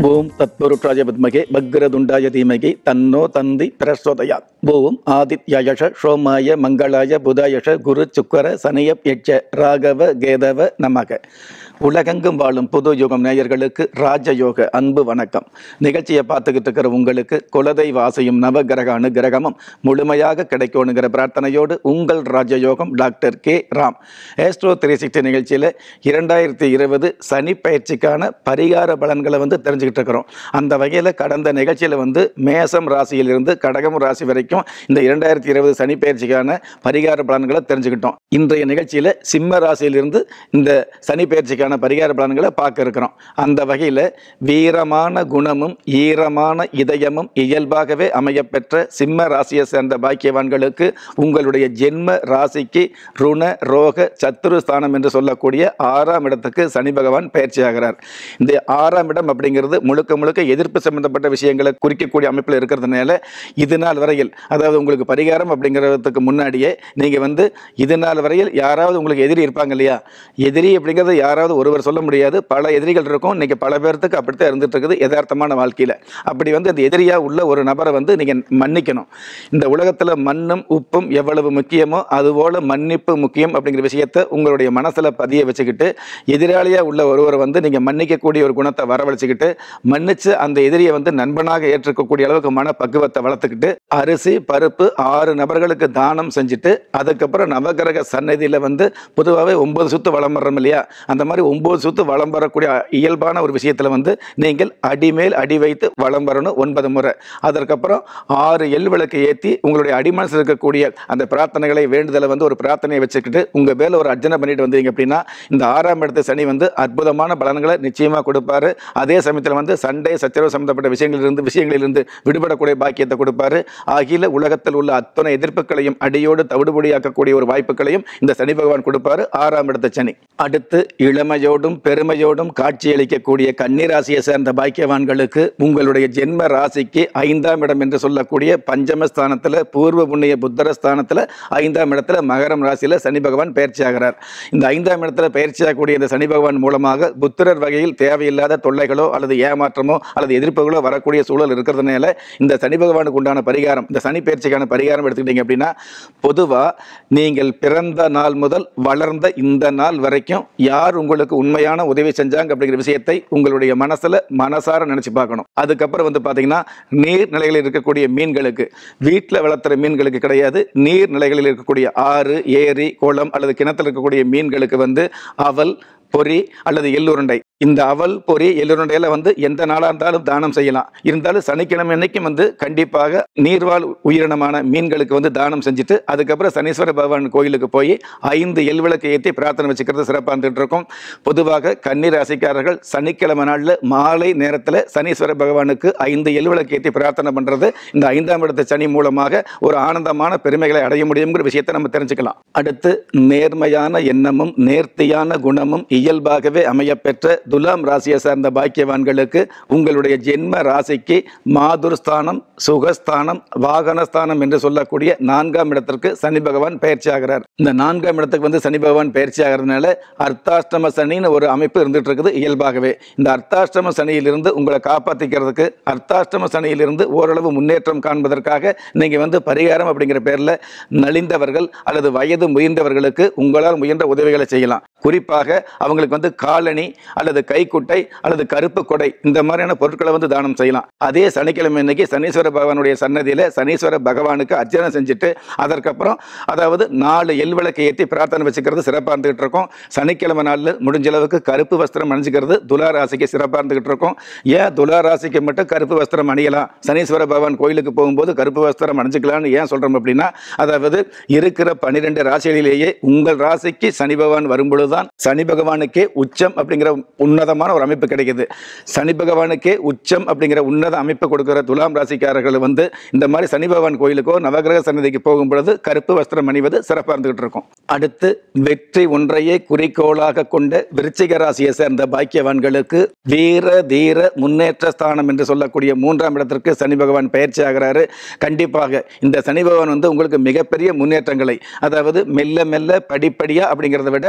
ஓம் தத்புருஷாய வித்மகே பக்ரதுண்டாய தீமகி தன்னோ தந்தி பிரசோதயாத் ஓம் ஆதித்யாயஷ சோமாய மங்களாய புதாயஷ குரு சுக்கர சனியப் யட்ச ராகவ கேதவ நமக உலகெங்கும் வாழும் புது யுகம் நேயர்களுக்கு ராஜயோக அன்பு வணக்கம் நிகழ்ச்சியை பார்த்துக்கிட்டு இருக்கிற உங்களுக்கு குலதெய்வ ஆசையும் நவகிரக அனுகிரகமும் முழுமையாக கிடைக்கணுங்கிற பிரார்த்தனையோடு உங்கள் ராஜயோகம் doctor K Ram astro three sixty நிகழ்ச்சியில் இரண்டாயிரத்தி இருபது சனி பயிற்சிக்கான பரிகார பலன்களை வந்து தெரிஞ்சுக்கிட்டு இருக்கிறோம் அந்த வகையில் கடந்த நிகழ்ச்சியில் வந்து மேசம் ராசியிலிருந்து கடகம் ராசி வரைக்கும் இந்த இரண்டாயிரத்தி இருபது சனி பயிற்சிக்கான பரிகார பலன்களை தெரிஞ்சுக்கிட்டோம் இன்றைய நிகழ்ச்சியில் சிம்ம ராசியிலிருந்து இந்த சனி பயிற்சிக்கான பரிகார பலன்களை பார்க்க இருக்கிறோம் அந்த வகையில் வீரமான குணமும் ஈரமான இதயமும் இயல்பாகவே அமையப்பெற்ற சிம்ம ராசியை சேர்ந்த பாக்கியவான்களுக்கு உங்களுடைய ஜென்ம ராசிக்கு ருண ரோக சத்துரு ஸ்தானம் என்று சொல்லக்கூடிய ஆறாம் இடத்துக்கு சனி பகவான் பயிற்சியாகிறார் இந்த ஆறாம் இடம் அப்படிங்கிறது முழுக்க முழுக்க எதிர்ப்பு சம்பந்தப்பட்ட விஷயங்களை குறிக்கக்கூடிய அமைப்பில் இருக்கிறதுனால இது நாள் வரையில் அதாவது உங்களுக்கு பரிகாரம் அப்படிங்கிறதுக்கு முன்னாடியே நீங்கள் வந்து இது நாள் வரையில் யாராவது உங்களுக்கு எதிரி இருப்பாங்க இல்லையா எதிரி அப்படிங்கிறது யாராவது ஒருவர் சொல்ல முடியாது பல எதிரிகள் இருக்கும் இன்னைக்கு பல பேர்த்துக்கு அப்படித்தான் இருந்துட்டு இருக்குது யதார்த்தமான வாழ்க்கையில் அப்படி வந்து அந்த எதிரியாக உள்ள ஒரு நபரை வந்து நீங்கள் மன்னிக்கணும் இந்த உலகத்தில் மண்ணும் உப்பும் எவ்வளவு முக்கியமோ அதுபோல மன்னிப்பு முக்கியம் அப்படிங்கிற விஷயத்தை உங்களுடைய மனசில் பதிய வச்சுக்கிட்டு எதிராளியாக உள்ள ஒருவரை வந்து நீங்கள் மன்னிக்கக்கூடிய ஒரு குணத்தை வரவழைச்சிக்கிட்டு மன்னிச்சு அந்த எதிரியை வந்து நண்பனாக ஏற்றுக்கக்கூடிய அளவுக்கு மன பக்குவத்தை வளர்த்துக்கிட்டு அரிசி பருப்பு ஆறு நபர்களுக்கு தானம் செஞ்சுட்டு அதுக்கப்புறம் நவகிரக சன்னதியில் வந்து பொதுவாகவே ஒன்பது சுத்து வளம் வர்றோம் இல்லையா அந்த மாதிரி ஒன்பது சுத்து வளம் வரக்கூடிய இயல்பான ஒரு விஷயத்தில் வந்து நீங்கள் அடிமேல் அடி வைத்து வளம் வரணும் ஒன்பது முறை அதற்கப்புறம் ஆறு எள் விளக்கு ஏற்றி உங்களுடைய அடிமனசில் இருக்கக்கூடிய அந்த பிரார்த்தனைகளை வேண்டுதலை வந்து ஒரு பிரார்த்தனையை வச்சுக்கிட்டு உங்கள் மேலே ஒரு அர்ச்சனை பண்ணிட்டு வந்தீங்க அப்படின்னா இந்த ஆறாம் இடத்து சனி வந்து அற்புதமான பலன்களை நிச்சயமாக கொடுப்பாரு அதே சமயத்தில் வந்து சண்டை சச்சரவு சம்பந்தப்பட்ட விஷயங்களிலிருந்து விஷயங்களிலிருந்து விடுபடக்கூடிய பாக்கியத்தை கொடுப்பாரு அகில உலகத்தில் உள்ள அத்தனை எதிர்ப்புகளையும் அடியோடு தவிடுபடியாக்கக்கூடிய ஒரு வாய்ப்புகளையும் இந்த சனி பகவான் கொடுப்பாரு ஆறாம் இடத்து சனி அடுத்து இளமையோடும் பெருமையோடும் காட்சியளிக்கக்கூடிய கன்னிராசியை சேர்ந்த பாக்கியவான்களுக்கு உங்களுடைய ஜென்ம ராசிக்கு ஐந்தாம் இடம் என்று சொல்லக்கூடிய பஞ்சமஸ்தானத்தில் பூர்வ புண்ணிய புத்தரஸ்தானத்தில் ஐந்தாம் இடத்துல மகரம் ராசியில் சனி பகவான் பயிற்சி ஆகிறார் இந்த ஐந்தாம் இடத்துல பயிற்சி ஆகக்கூடிய இந்த சனி பகவான் மூலமாக புத்திரர் வகையில் தேவையில்லாத தொல்லைகளோ அல்லது ஏமாற்றமோ அல்லது எதிர்ப்புகளோ வரக்கூடிய சூழல் இருக்கிறதுனால இந்த சனி பகவானுக்கு உண்டான பரிகாரம் இந்த சனி பயிற்சிக்கான பரிகாரம் எடுத்துக்கிட்டீங்க அப்படின்னா பொதுவாக நீங்கள் பிறந்த நாள் முதல் வளர்ந்த இந்த நாள் வரைக்கும் யார் உங்களுக்கு உண்மையான உதவி செஞ்சாங்க அப்படிங்கிற விஷயத்தை உங்களுடைய மனசில் மனசார நினச்சி பார்க்கணும் அதுக்கப்புறம் வந்து பார்த்தீங்கன்னா நீர்நிலைகளில் இருக்கக்கூடிய மீன்களுக்கு வீட்டில் வளர்த்துற மீன்களுக்கு கிடையாது நீர்நிலைகளில் இருக்கக்கூடிய ஆறு ஏரி குளம் அல்லது கிணத்துல இருக்கக்கூடிய மீன்களுக்கு வந்து அவல் பொறி அல்லது எள்ளுருண்டை இந்த அவல் பொறி எள்ளுருண்டையில வந்து எந்த நாளாக இருந்தாலும் தானம் செய்யலாம் இருந்தாலும் சனிக்கிழமை அன்னைக்கும் வந்து கண்டிப்பாக நீர்வாழ் உயிரினமான மீன்களுக்கு வந்து தானம் செஞ்சுட்டு அதுக்கப்புறம் சனீஸ்வர பகவான் கோயிலுக்கு போய் ஐந்து எல்விளக்கு ஏற்றி பிரார்த்தனை வச்சுக்கிறது சிறப்பாக இருந்துட்டு இருக்கும் பொதுவாக கன்னி ராசிக்காரர்கள் சனிக்கிழமை நாளில் மாலை நேரத்தில் சனீஸ்வர பகவானுக்கு ஐந்து எல்விளக்கு ஏற்றி பிரார்த்தனை பண்ணுறது இந்த ஐந்தாம் இடத்து சனி மூலமாக ஒரு ஆனந்தமான பெருமைகளை அடைய முடியுங்கிற விஷயத்தை நம்ம தெரிஞ்சுக்கலாம் அடுத்து நேர்மையான எண்ணமும் நேர்த்தியான குணமும் இயல்பாகவே அமையப்பெற்ற துலாம் ராசியை சார்ந்த பாக்கியவான்களுக்கு உங்களுடைய ஜென்ம ராசிக்கு மாதுர்ஸ்தானம் சுகஸ்தானம் வாகனஸ்தானம் என்று சொல்லக்கூடிய நான்காம் இடத்திற்கு சனி பகவான் பயிற்சி ஆகிறார் இந்த நான்காம் இடத்துக்கு வந்து சனி பகவான் பயிற்சி ஆகிறதுனால அர்த்தாஷ்டம சனின்னு ஒரு அமைப்பு இருந்துட்டு இருக்குது இயல்பாகவே இந்த அர்த்தாஷ்டம சனியிலிருந்து உங்களை காப்பாற்றிக்கிறதுக்கு அர்த்தாஷ்டம சனியிலிருந்து ஓரளவு முன்னேற்றம் காண்பதற்காக நீங்கள் வந்து பரிகாரம் அப்படிங்கிற பேரில் நலிந்தவர்கள் அல்லது வயது முயன்றவர்களுக்கு உங்களால் முயன்ற உதவிகளை செய்யலாம் குறிப்பாக அவங்களுக்கு வந்து காலணி அல்லது கைக்குட்டை அல்லது கருப்பு கொடை இந்த மாதிரியான பொருட்களை வந்து தானம் செய்யலாம் அதே சனிக்கிழமை இன்னைக்கு சனீஸ்வர பகவானுடைய சன்னதியில் சனீஸ்வர பகவானுக்கு அர்ச்சனை செஞ்சுட்டு அதற்கப்புறம் அதாவது நாலு எல்விளக்கு ஏற்றி பிரார்த்தனை வச்சுக்கிறது சிறப்பாக இருந்துகிட்டு இருக்கும் சனிக்கிழமை நாளில் முடிஞ்ச அளவுக்கு கருப்பு வஸ்திரம் அணிஞ்சுக்கிறது துலா ராசிக்கு சிறப்பாக இருந்துகிட்டு இருக்கும் ஏன் துலா ராசிக்கு மட்டும் கருப்பு வஸ்திரம் அணியலாம் சனீஸ்வர பகவான் கோயிலுக்கு போகும்போது கருப்பு வஸ்திரம் அணிஞ்சுக்கலாம்னு ஏன் சொல்கிறோம் அப்படின்னா அதாவது இருக்கிற பன்னிரெண்டு ராசிகளிலேயே உங்கள் ராசிக்கு சனி பகவான் வரும்பொழுது தான் சனி பகவானுக்கே உச்சம் அப்படிங்கிற உன்னதமான ஒரு அமைப்பு கிடைக்குது சனி பகவானுக்கே உச்சம் அப்படிங்கிற உன்னத அமைப்பு கொடுக்கிற துலாம் ராசிக்காரர்கள் வந்து இந்த மாதிரி சனி பகவான் கோயிலுக்கோ நவகிரக சன்னதிக்கு போகும் பொழுது கருப்பு வஸ்திரம் அணிவது சிறப்பாக இருந்துகிட்டு இருக்கும் அடுத்து வெற்றி ஒன்றையே குறிக்கோளாக கொண்ட விருச்சிக ராசியை சேர்ந்த பாக்கியவான்களுக்கு வீர தீர முன்னேற்ற ஸ்தானம் என்று சொல்லக்கூடிய மூன்றாம் இடத்திற்கு சனி பகவான் பயிற்சி ஆகிறாரு கண்டிப்பாக இந்த சனி பகவான் வந்து உங்களுக்கு மிகப்பெரிய முன்னேற்றங்களை அதாவது மெல்ல மெல்ல படிப்படியா அப்படிங்கிறத விட திடீர்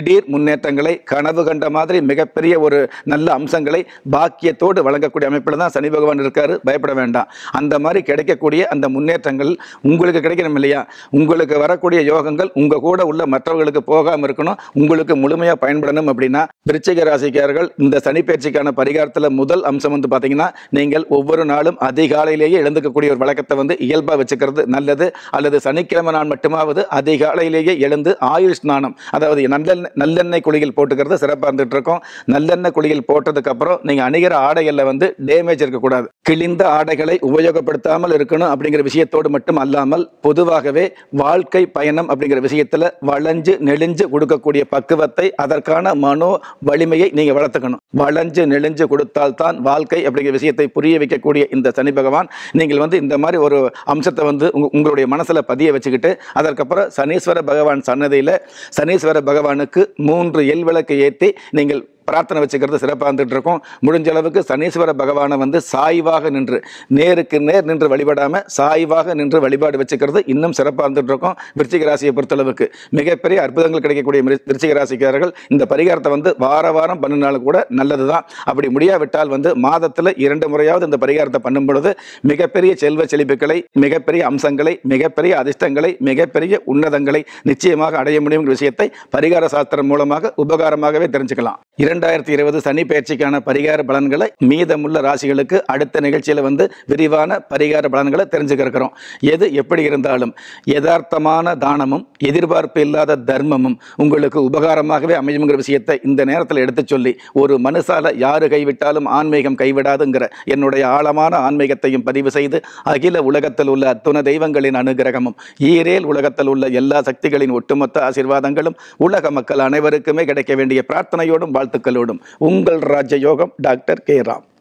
திடீர் முன்னேற்றங்களை கனவு கண்ட மாதிரி மிகப்பெரிய ஒரு நல்ல அம்சங்களை பாக்கியத்தோடு வழங்கக்கூடிய அமைப்பில் தான் சனி பகவான் இருக்காரு பயப்பட வேண்டாம் அந்த மாதிரி கிடைக்கக்கூடிய அந்த முன்னேற்றங்கள் உங்களுக்கு கிடைக்கணும் இல்லையா உங்களுக்கு வரக்கூடிய யோகங்கள் உங்க கூட உள்ள மற்றவர்களுக்கு போகாம இருக்கணும் உங்களுக்கு முழுமையா பயன்படணும் அப்படின்னா விருச்சிக ராசிக்காரர்கள் இந்த சனி பயிற்சிக்கான பரிகாரத்துல முதல் அம்சம் வந்து பாத்தீங்கன்னா நீங்கள் ஒவ்வொரு நாளும் அதிகாலையிலேயே எழுந்துக்கக்கூடிய ஒரு வழக்கத்தை வந்து இயல்பா வச்சுக்கிறது நல்லது அல்லது சனிக்கிழமை நாள் மட்டுமாவது அதிகாலையிலேயே எழுந்து ஆயுள் ஸ்நானம் அதாவது நல்லெண்ணெய் நல்லெண்ணெய் குளியல் போட்டுக்கிறது சிறப்பாக இருந்துட்டு இருக்கும் நல்லெண்ணெய் குளியல் போட்டதுக்கு அப்புறம் நீங்க அணிகிற ஆடைகள்ல வந்து டேமேஜ் இருக்கக்கூடாது கிழிந்த ஆடைகளை உபயோகப்படுத்தாமல் இருக்கணும் அப்படிங்கிற விஷயத்தோடு மட்டும் அல்லாமல் பொதுவாகவே வாழ்க்கை பயணம் அப்படிங்கிற விஷயத்துல வளைஞ்சு நெளிஞ்சு கொடுக்கக்கூடிய பக்குவத்தை அதற்கான மனோ வலிமையை நீங்க வளர்த்துக்கணும் வளைஞ்சு நெளிஞ்சு கொடுத்தால்தான் வாழ்க்கை அப்படிங்கிற விஷயத்தை புரிய வைக்கக்கூடிய இந்த சனி பகவான் நீங்கள் வந்து இந்த மாதிரி ஒரு அம்சத்தை வந்து உங்க- உங்களுடைய மனசுல பதிய வச்சுக்கிட்டு அதற்கப்புறம் சனீஸ்வர பகவான் சன்னதியில சனீஸ்வர பகவானுக்கு மூன்று எல் விளக்கு ஏற்றி நீங்கள் பிரார்த்தனை வச்சுக்கிறது சிறப்பாக இருந்துட்டு இருக்கும் முடிஞ்ச அளவுக்கு சனீஸ்வர பகவானை வந்து சாய்வாக நின்று நேருக்கு நேர் நின்று வழிபடாம சாய்வாக நின்று வழிபாடு வச்சுக்கிறது இன்னும் சிறப்பாக இருந்துட்டு இருக்கும் விருச்சிக ராசியை பொறுத்தளவுக்கு மிகப்பெரிய அற்புதங்கள் கிடைக்கக்கூடிய மிரு- விருச்சிக ராசிக்காரர்கள் இந்த பரிகாரத்தை வந்து வார வாரம் பண்ணினாலும் கூட நல்லதுதான் அப்படி முடியாவிட்டால் வந்து மாதத்தில் இரண்டு முறையாவது இந்த பரிகாரத்தை பண்ணும் பொழுது மிகப்பெரிய செல்வ செழிப்புகளை மிகப்பெரிய அம்சங்களை மிகப்பெரிய அதிர்ஷ்டங்களை மிகப்பெரிய உன்னதங்களை நிச்சயமாக அடைய முடியும் விஷயத்தை பரிகார சாஸ்திரம் மூலமாக உபகாரமாகவே தெரிஞ்சுக்கலாம் இரண்டாயிரத்தி இருபது சனி பயிற்சிக்கான பரிகார பலன்களை மீதமுள்ள ராசிகளுக்கு அடுத்த நிகழ்ச்சியில வந்து விரிவான பரிகார பலன்களை தெரிஞ்சுக்க இருக்கிறோம் எது எப்படி இருந்தாலும் யதார்த்தமான தானமும் எதிர்பார்ப்பு இல்லாத தர்மமும் உங்களுக்கு உபகாரமாகவே அமையுங்கிற விஷயத்தை இந்த நேரத்தில் எடுத்துச் சொல்லி ஒரு மனுஷால யாரு கைவிட்டாலும் ஆன்மீகம் கைவிடாதுங்கிற என்னுடைய ஆழமான ஆன்மீகத்தையும் பதிவு செய்து அகில உலகத்தில் உள்ள அத்துண தெய்வங்களின் அனுகிரகமும் ஈரேல் உலகத்தில் உள்ள எல்லா சக்திகளின் ஒட்டுமொத்த ஆசீர்வாதங்களும் உலக மக்கள் அனைவருக்குமே கிடைக்க வேண்டிய பிரார்த்தனையோடும் வாழ்த்துக்களோடும் உங்கள் ராஜயோகம் டாக்டர் கே ராம்